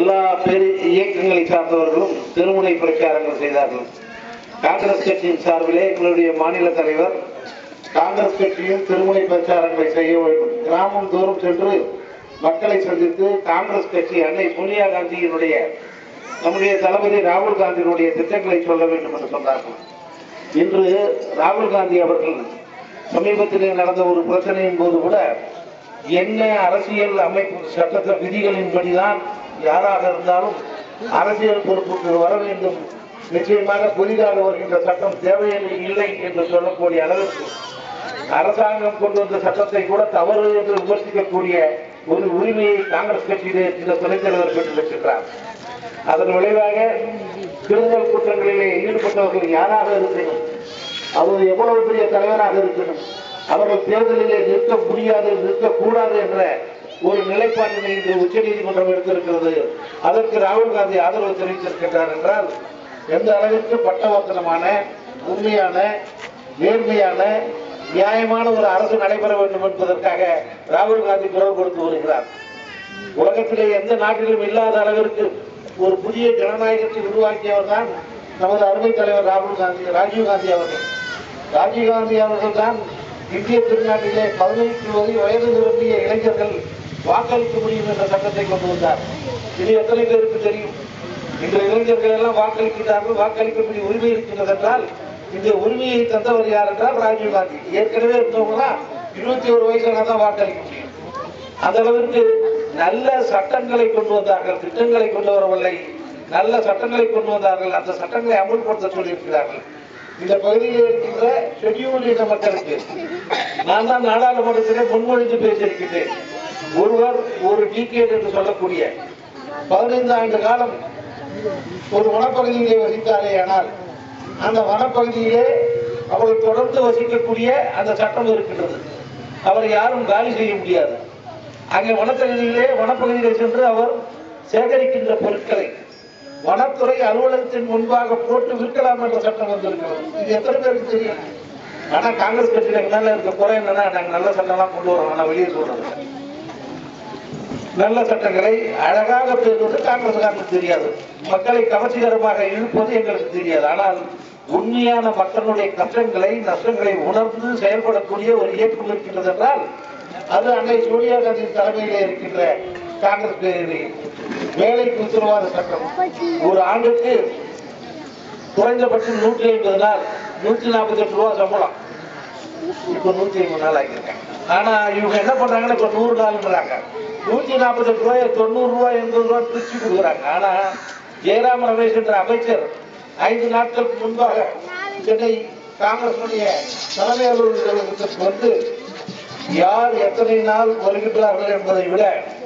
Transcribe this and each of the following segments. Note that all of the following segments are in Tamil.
எல்லா பெரு இயக்கங்களை சார்ந்தவர்களும் திருமுனை பிரச்சாரங்கள் செய்தார்கள் காங்கிரஸ் கட்சியின் சார்பிலே எங்களுடைய மாநில தலைவர் காங்கிரஸ் கட்சியும் திருமுனை பிரச்சாரங்களை செய்ய வேண்டும் கிராமம் தோறும் சென்று மக்களை சந்தித்து காங்கிரஸ் கட்சி அன்னை சோனியா காந்தியினுடைய நம்முடைய தளபதி ராகுல் காந்தியினுடைய திட்டங்களை சொல்ல வேண்டும் என்று சொன்னார்கள் இன்று ராகுல் காந்தி அவர்கள் சமீபத்திலே நடந்த ஒரு பிரச்சனையின் போது கூட என்ன அரசியல் அமைப்பு சட்டத்த விதிகளின்படிதான் யாராக இருந்தாலும் அரசியல் பொறுப்புக்கு வர வேண்டும் நிச்சயமாக புதிதாக வருகின்ற சட்டம் தேவையில்லை இல்லை என்று சொல்லக்கூடிய அளவிற்கு அரசாங்கம் கொண்டு வந்த சட்டத்தை கூட தவறு என்று விமர்சிக்கக்கூடிய ஒரு உரிமையை காங்கிரஸ் கட்சியிலே இந்த துணைத் தலைவர் பெற்றிருக்கிறார் அதன் விளைவாக கிரிமினல் குற்றங்களிலே ஈடுபட்டவர்கள் யாராக இருக்கணும் அவர் எவ்வளவு பெரிய தலைவராக இருக்கணும் அவர்கள் தேர்தலிலே நிற்க முடியாது நிற்கக்கூடாது என்ற ஒரு நிலைப்பாட்டினை இன்று உச்சநீதிமன்றம் எடுத்திருக்கிறது அதற்கு ராகுல் காந்தி ஆதரவு தெரிவித்திருக்கின்றார் என்றால் எந்த அளவிற்கு பட்டவர்த்தனமான உண்மையான நேர்மையான நியாயமான ஒரு அரசு நடைபெற வேண்டும் என்பதற்காக ராகுல் காந்தி குரல் கொடுத்து வருகிறார் உலகத்திலே எந்த நாட்டிலும் இல்லாத அளவிற்கு ஒரு புதிய ஜனநாயகத்தை உருவாக்கியவர் தான் நமது அருமை தலைவர் ராகுல் காந்தி ராஜீவ் காந்தி அவர்கள் ராஜீவ் காந்தி அவர்கள் தான் இந்திய திருநாட்டிலே பதினைந்து வரை வயது நிரம்பிய இளைஞர்கள் வாக்களிக்க முடியும் என்ற சட்டத்தை கொண்டு வந்தார் இது எத்தனை பேருக்கு தெரியும் இன்று இளைஞர்கள் எல்லாம் வாக்களிக்கிறார்கள் வாக்களிக்கக்கூடிய உரிமை இருக்கின்றது என்றால் இந்த உரிமையை தந்தவர் யார் என்றால் ராஜீவ் காந்தி ஏற்கனவே இருந்தவங்களா இருபத்தி ஒரு வயசுல தான் வாக்களிக்க முடியும் அந்த அளவிற்கு நல்ல சட்டங்களை கொண்டு வந்தார்கள் திட்டங்களை கொண்டு வரவில்லை நல்ல சட்டங்களை கொண்டு வந்தார்கள் அந்த சட்டங்களை அமுல்படுத்த சொல்லியிருக்கிறார்கள் இந்த பகுதியில் இருக்கின்ற ஷெட்யூல் இன மக்களுக்கு நான் தான் நாடாளுமன்றத்திலே முன்மொழிந்து பேசியிருக்கிறேன் ஒருவர் ஒரு டிகேட் என்று சொல்லக்கூடிய பதினைந்து ஆண்டு காலம் ஒரு வனப்பகுதியிலே வசித்தாரே ஆனால் அந்த வனப்பகுதியிலே அவர்கள் தொடர்ந்து வசிக்கக்கூடிய அந்த சட்டம் இருக்கின்றது அவரை யாரும் காலி செய்ய முடியாது அங்கே வனப்பகுதியிலே வனப்பகுதியிலே சென்று அவர் சேகரிக்கின்ற பொருட்களை வனத்துறை அலுவலகத்தின் முன்பாக போட்டு விற்கலாம் என்ற சட்டம் வந்திருக்கிறது இது எத்தனை பேருக்கு தெரியும் ஆனா காங்கிரஸ் கட்சியில மேல இருக்க குறை என்னன்னா நாங்க நல்ல சட்டம்லாம் கொண்டு வரோம் ஆனா வெளியே சொல்றது நல்ல சட்டங்களை அழகாக பேசுவது காங்கிரஸ்காரனுக்கு தெரியாது மக்களை கவர்ச்சிகரமாக இழுப்பது எங்களுக்கு தெரியாது ஆனால் உண்மையான மக்களுடைய கஷ்டங்களை நஷ்டங்களை உணர்ந்து செயல்படக்கூடிய ஒரு இயக்கம் இருக்கின்றது என்றால் அது அன்னை சோனியா காந்தி தலைமையிலே இருக்கின்ற காங்கிரஸ் பேரில் வேலைக்கு உத்தரவாத சட்டம் ஒரு ஆண்டுக்கு குறைந்தபட்சம் நூற்றி ஐம்பது நாள் நூற்றி நாற்பத்தி எட்டு ரூபா சம்பளம் இப்போ நூற்றி ஐம்பது நாள் ஆகியிருக்காங்க ஆனா இவங்க என்ன பண்றாங்கன்னா இப்போ நூறு நாள்ன்றாங்க நூற்றி நாற்பத்தெட்டு ரூபாய் தொண்ணூறு ரூபாய் எண்பது ரூபாய் பிரிச்சு கொடுக்குறாங்க ஆனா ஜெயராம ரமேஷ் என்ற அமைச்சர் ஐந்து நாட்களுக்கு முன்பாக சென்னை காங்கிரசுடைய தலைமை அலுவலகத்திற்கு வந்து யார் எத்தனை நாள் வருகின்றார்கள் என்பதை விட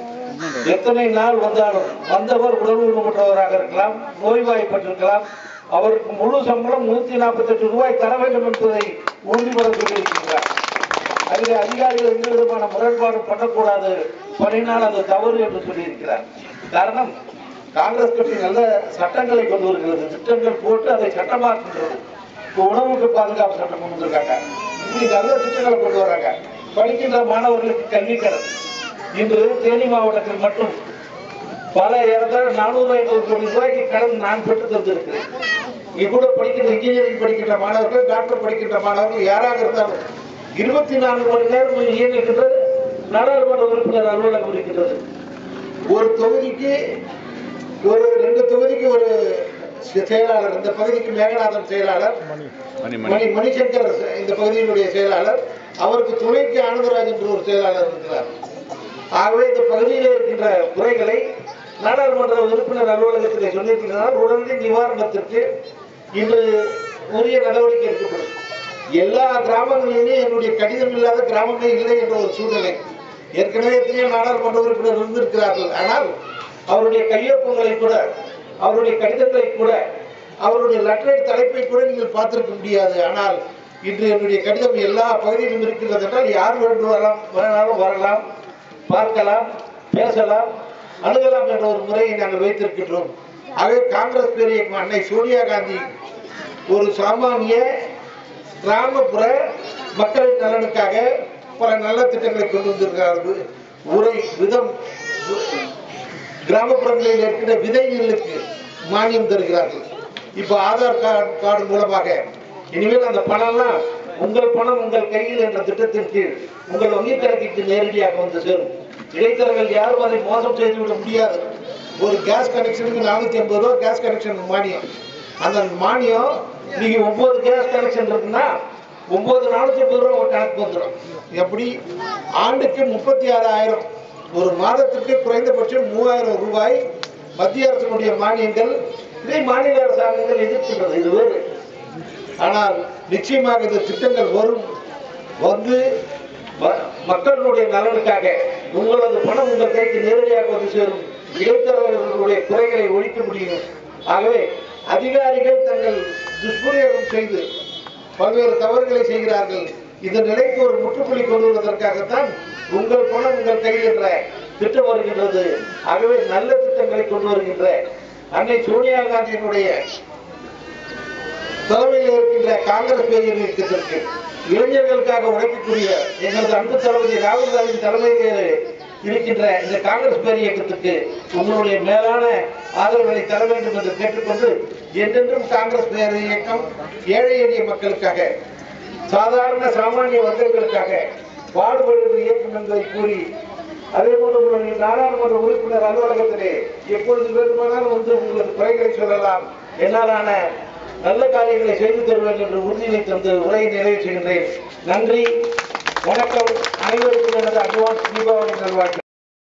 எத்தனை நாள் வந்தாலும் வந்தவர் உடல் ஊனமுற்றவராக இருக்கலாம் நோய்வாய்ப்பட்டிருக்கலாம் அவருக்கு முழு சம்பளம் நூத்தி நாற்பத்தி எட்டு ரூபாய் தர வேண்டும் என்பதை உறுதிபட சொல்லியிருக்கிறார் அதில் அதிகாரிகள் எந்த விதமான முரண்பாடு பண்ணக்கூடாது பண்ணினால் அது தவறு என்று சொல்லியிருக்கிறார் காரணம் காங்கிரஸ் கட்சி நல்ல சட்டங்களை கொண்டு வருகிறது திட்டங்கள் போட்டு அதை சட்டமாக்குகிறது இப்போ உணவுக்கு பாதுகாப்பு சட்டம் கொண்டு வந்திருக்காங்க இப்படி நல்ல திட்டங்களை கொண்டு வராங்க படிக்கின்ற மாணவர்களுக்கு கல்வி கடன் இன்று தேனி மாவட்டத்தில் மட்டும் பல ஏறத்தாழ நானூறு ஐநூறு கோடி ரூபாய்க்கு கடன் நான் பெற்று தந்திருக்கிறேன் இவ்வளோ படிக்கின்ற இன்ஜினியரிங் படிக்கின்ற மாணவர்கள் டாக்டர் படிக்கின்ற மாணவர்கள் யாராக இருந்தாலும் இருபத்தி நான்கு மணி நேரம் இயங்குகின்ற நாடாளுமன்ற உறுப்பினர் அலுவலகம் இருக்கின்றது ஒரு தொகுதிக்கு ஒரு ரெண்டு தொகுதிக்கு ஒரு செயலாளர் இந்த பகுதிக்கு மேகநாதன் செயலாளர் மணி மணிசங்கர் இந்த பகுதியினுடைய செயலாளர் அவருக்கு துணைக்கு ஆனந்தராஜ் என்று ஒரு செயலாளர் இருக்கிறார் ஆகவே இந்த பகுதியில் இருக்கின்ற குறைகளை நாடாளுமன்ற உறுப்பினர் அலுவலகத்தில் சொல்லியிருக்கிறார் உடனடி நிவாரணத்திற்கு இன்று உரிய நடவடிக்கை எடுக்கப்படும் எல்லா கிராமங்களிலும் என்னுடைய கடிதம் இல்லாத கிராமமே இல்லை என்ற ஒரு சூழ்நிலை ஏற்கனவே எத்தனையோ நாடாளுமன்ற உறுப்பினர் இருந்திருக்கிறார்கள் ஆனால் அவருடைய கையொப்பங்களை கூட அவருடைய கடிதங்களை கூட அவருடைய லெட்டர் தலைப்பை கூட நீங்கள் பார்த்திருக்க முடியாது ஆனால் இன்று என்னுடைய கடிதம் எல்லா பகுதியிலும் இருக்கிறது என்றால் யார் வேண்டும் வரலாம் வேணாலும் வரலாம் பார்க்கலாம் பேசலாம் அணுகலாம் என்ற ஒரு முறையை நாங்கள் வைத்திருக்கின்றோம் ஆகவே காங்கிரஸ் பெரிய அன்னை சோனியா காந்தி ஒரு சாமானிய கிராமப்புற மக்களின் நலனுக்காக பல நல்ல திட்டங்களை கொண்டு வந்திருக்கிறார்கள் உரை விதம் கிராமப்புறங்களில் இருக்கிற விதை நெல்லுக்கு மானியம் தருகிறார்கள் இப்போ ஆதார் கார்டு கார்டு மூலமாக இனிமேல் அந்த பணம்லாம் உங்கள் பணம் உங்கள் கையில் என்ற திட்டத்தின் கீழ் உங்கள் வங்கிக் கணக்கிற்கு நேரடியாக வந்து சேரும் இடைத்தரகர்கள் யாரும் அதை மோசம் செய்துவிட முடியாது ஒரு கேஸ் கனெக்ஷனுக்கு நானூத்தி ஐம்பது ரூபா கேஸ் கனெக்ஷன் மானியம் அந்த மானியம் நீங்க ஒன்பது கேஸ் கனெக்ஷன் இருக்குன்னா ஒன்பது நானூத்தி ஐம்பது ரூபா ஒரு கணக்கு வந்துடும் எப்படி ஆண்டுக்கு முப்பத்தி ஆறாயிரம் ஒரு மாதத்திற்கு குறைந்தபட்சம் மூவாயிரம் ரூபாய் மத்திய அரசினுடைய மானியங்கள் இதை மாநில அரசாங்கங்கள் எதிர்க்கின்றது இது வேறு ஆனால் நிச்சயமாக இந்த திட்டங்கள் வரும் வந்து ம- மக்களுடைய நலனுக்காக உங்களது பணம் உங்கள் கைக்கு நேரடியாக வந்து சேரும் இடைத்தரகர்களுடைய குறைகளை ஒழிக்க முடியும் ஆகவே அதிகாரிகள் தங்கள் துஷ்பிரயோகம் செய்து பல்வேறு தவறுகளை செய்கிறார்கள் இந்த நிலைக்கு ஒரு முற்றுப்புள்ளி கொண்டு வருவதற்காகத்தான் உங்கள் பணம் உங்கள் கையில் என்ற திட்டம் வருகின்றது ஆகவே நல்ல திட்டங்களை கொண்டு வருகின்ற அன்னை சோனியா காந்தியினுடைய தலைமையில் இருக்கின்ற காங்கிரஸ் பேரியர் இயக்கத்திற்கு இளைஞர்களுக்காக உழைக்கக்கூடிய எங்களது அன்பு தளபதி ராகுல் காந்தியின் தலைமையில் இருக்கின்ற இந்த காங்கிரஸ் பேர் இயக்கத்துக்கு உங்களுடைய மேலான ஆதரவுகளை தர வேண்டும் என்று கேட்டுக்கொண்டு என்றென்றும் காங்கிரஸ் பேர் இயக்கம் ஏழை எளிய மக்களுக்காக சாதாரண சாமானிய வர்க்கங்களுக்காக பாடுபடுகிற இயக்கம் என்பதை கூறி அதே போன்று உங்களுடைய நாடாளுமன்ற உறுப்பினர் அலுவலகத்திலே எப்பொழுது வேண்டுமானாலும் வந்து உங்களுக்கு குறைகளை சொல்லலாம் என்னாலான நல்ல காரியங்களை செய்து தருவேன் என்று உறுதியை தந்து உரையை நிறைவு செய்கின்றேன் நன்றி வணக்கம் அனைவருக்கும் எனது அட்வான்ஸ் தீபாவளி நல்வாழ்த்துக்கள்